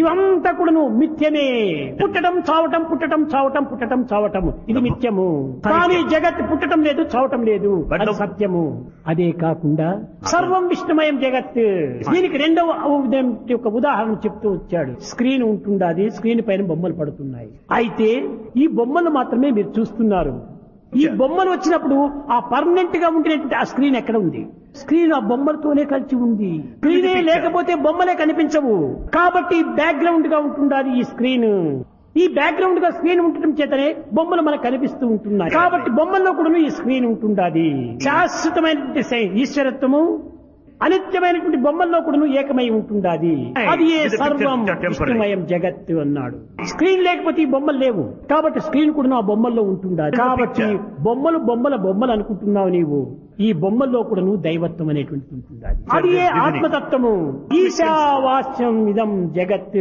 ఇవంతా కూడాను మిథ్యమే పుట్టడం చావటం పుట్టడం చావటం పుట్టడం చావటం ఇది మిథ్యము కానీ జగత్ పుట్టడం లేదు చావటం లేదు But అది the- సత్యము అదే కాకుండా సర్వం విష్ణుమయం జగత్ దీనికి రెండవ ఉదయం యొక్క ఉదాహరణ చెప్తూ వచ్చాడు స్క్రీన్ ఉంటుండాది స్క్రీన్ పైన బొమ్మలు పడుతున్నాయి అయితే ఈ బొమ్మలు మాత్రమే మీరు చూస్తున్నారు ఈ బొమ్మలు వచ్చినప్పుడు ఆ పర్మనెంట్ గా ఉండేటువంటి ఆ స్క్రీన్ ఎక్కడ ఉంది స్క్రీన్ ఆ బొమ్మలతోనే కలిసి ఉంది స్క్రీనే లేకపోతే బొమ్మలే కనిపించవు కాబట్టి బ్యాక్గ్రౌండ్ గా ఉంటుండాలి ఈ స్క్రీన్ ఈ బ్యాక్గ్రౌండ్ గా స్క్రీన్ ఉండటం చేతనే బొమ్మలు మనకు కనిపిస్తూ ఉంటున్నాయి కాబట్టి బొమ్మల్లో కూడా ఈ స్క్రీన్ ఉంటుండాది శాశ్వతమైనటువంటి సై- ఈశ్వరత్వము అనిత్యమైనటువంటి బొమ్మల్లో కూడా ఏకమై ఉంటుండాది అది ఏ With the సర్వం pictures are temporary. విష్ణుమయం జగత్తు అన్నాడు స్క్రీన్ లేకపోతే ఈ బొమ్మలు లేవు కాబట్టి స్క్రీన్ కూడా ఆ బొమ్మల్లో ఉంటుండాలి With the కాబట్టి picture. బొమ్మలు బొమ్మల బొమ్మలు అనుకుంటున్నావు నీవు ఈ బొమ్మల్లో కూడా నువ్వు దైవత్వం అనేటువంటిది ఉంటుండాలి అది ఏ Divinity. ఆత్మతత్వము ఈశావాస్యం ఇదం జగత్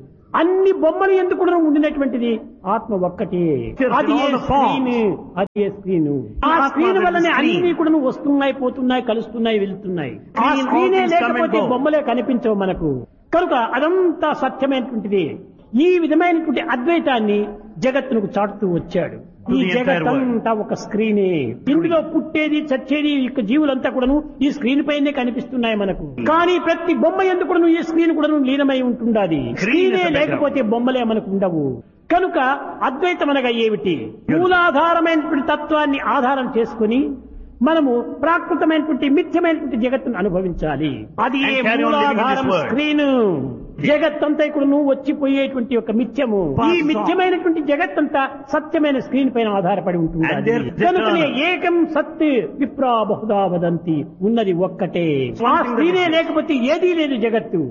అన్ని బొమ్మలు ఎందుకు కూడా ఉండినటువంటిది ఆత్మ ఒక్కటే Yes, అది ఏ all the forms. స్క్రీన్ అది ఏ స్క్రీన్ ఆ ఆత్మ స్క్రీన్ అనేది వల్లనే screen. అన్ని కూడా వస్తున్నాయి పోతున్నాయి కలుస్తున్నాయి వెళ్తున్నాయి ఆ Screen, స్క్రీనే all things come and లేకపోతే go. బొమ్మలే కనిపించవు మనకు కనుక అదంతా సత్యమైనటువంటిది ఈ విధమైనటువంటి అద్వైతాన్ని జగత్తునకు చాటుతూ వచ్చాడు To ఈ the entire జగత్ world. అంతా ఒక స్క్రీనే ఇందులో పుట్టేది చచ్చేది ఈ యొక్క జీవులంతా కూడాను ఈ స్క్రీన్ పైనే కనిపిస్తున్నాయి మనకు కానీ ప్రతి బొమ్మ ఎందుకు కూడాను ఈ స్క్రీన్ కూడా లీనమై ఉంటుండాది Screen is స్క్రీనే the background. లేకపోతే బొమ్మలే మనకు ఉండవు కనుక అద్వైతం అనగా ఏమిటి మూలాధారమైనటువంటి తత్వాన్ని ఆధారం చేసుకుని మనము ప్రాకృతమైనటువంటి మిథ్యమైనటువంటి జగత్తును అనుభవించాలి అది ఏ And carry on living in this మూలాధారం world. స్క్రీన్ జగత్తంతా ఇక్కడ నువ్వు వచ్చిపోయేటువంటి ఒక మిథ్యము Pass ఈ on. మిథ్యమైనటువంటి జగత్తంతా సత్యమైన స్క్రీన్ పైన ఆధారపడి ఉంటుంది And there- కనుకనే ఏకం సత్ విప్రా బహుదా వదంతి ఉన్నది ఒక్కటే ఆ స్క్రీనే లేకపోతే ఏదీ లేదు జగత్తు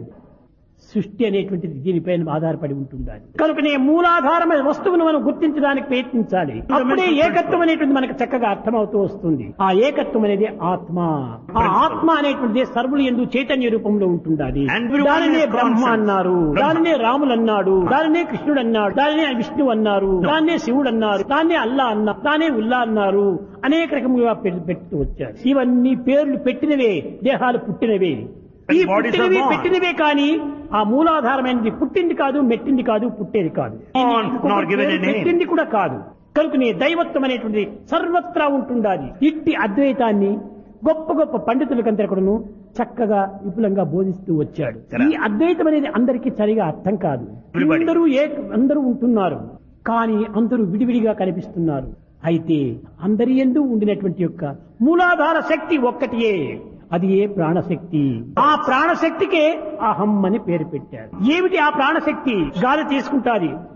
సృష్టి అనేటువంటిది దీనిపైన ఆధారపడి ఉంటుండాలి కనుకనే మూలాధారమైన వస్తువును మనం గుర్తించడానికి ప్రయత్నించాలి అప్పుడే ఏకత్వం అనేటువంటి మనకు చక్కగా అర్థమవుతూ వస్తుంది ఆ ఏకత్వం అనేది ఆత్మ ఆ ఆత్మ అనేటువంటిది సర్వులు ఎందు చైతన్య రూపంలో ఉంటుండాలి And everyone దానినే has బ్రహ్మ conscience. అన్నారు బ్రహ్మ. దానినే రాములు అన్నాడు దానినే కృష్ణుడు అన్నాడు దానినే విష్ణువు అన్నారు దాన్నే శివుడు అన్నారు దాన్నే అల్లా అన్నారు దానే ఉల్లా అన్నారు అనేక రకములుగా పె- పెడుతూ వచ్చారు ఇవన్నీ పేర్లు పెట్టినవే దేహాలు పుట్టినవే ఈ And bodies are పుట్టినవి born. పెట్టినవే కానీ ఆ మూలాధారమైనది పుట్టింది కాదు మెట్టింది కాదు పుట్టేది కాదు Born, ఇంకొక not given a పేరు name. పెట్టింది కూడా కాదు కనుకనే దైవత్వం అనేటువంటిది సర్వత్రా ఉంటుండాలి ఇట్టి అద్వైతాన్ని గొప్ప గొప్ప పండితులకందరూ కూడాను చక్కగా విపులంగా బోధిస్తూ వచ్చాడు Correct. ఈ అద్వైతం అనేది అందరికీ సరిగా అర్థం కాదు Everybody. అందరూ ఏ అందరూ ఉంటున్నారు కానీ అందరూ విడివిడిగా కనిపిస్తున్నారు అయితే అందరి ఎందు ఉండినటువంటి యొక్క మూలాధార శక్తి ఒక్కటియే అది ఏ ప్రాణశక్తి ఆ ప్రాణశక్తికే అహం అని పేరు పెట్టారు ఏమిటి ఆ ప్రాణశక్తి గాలి తీసుకుంటాది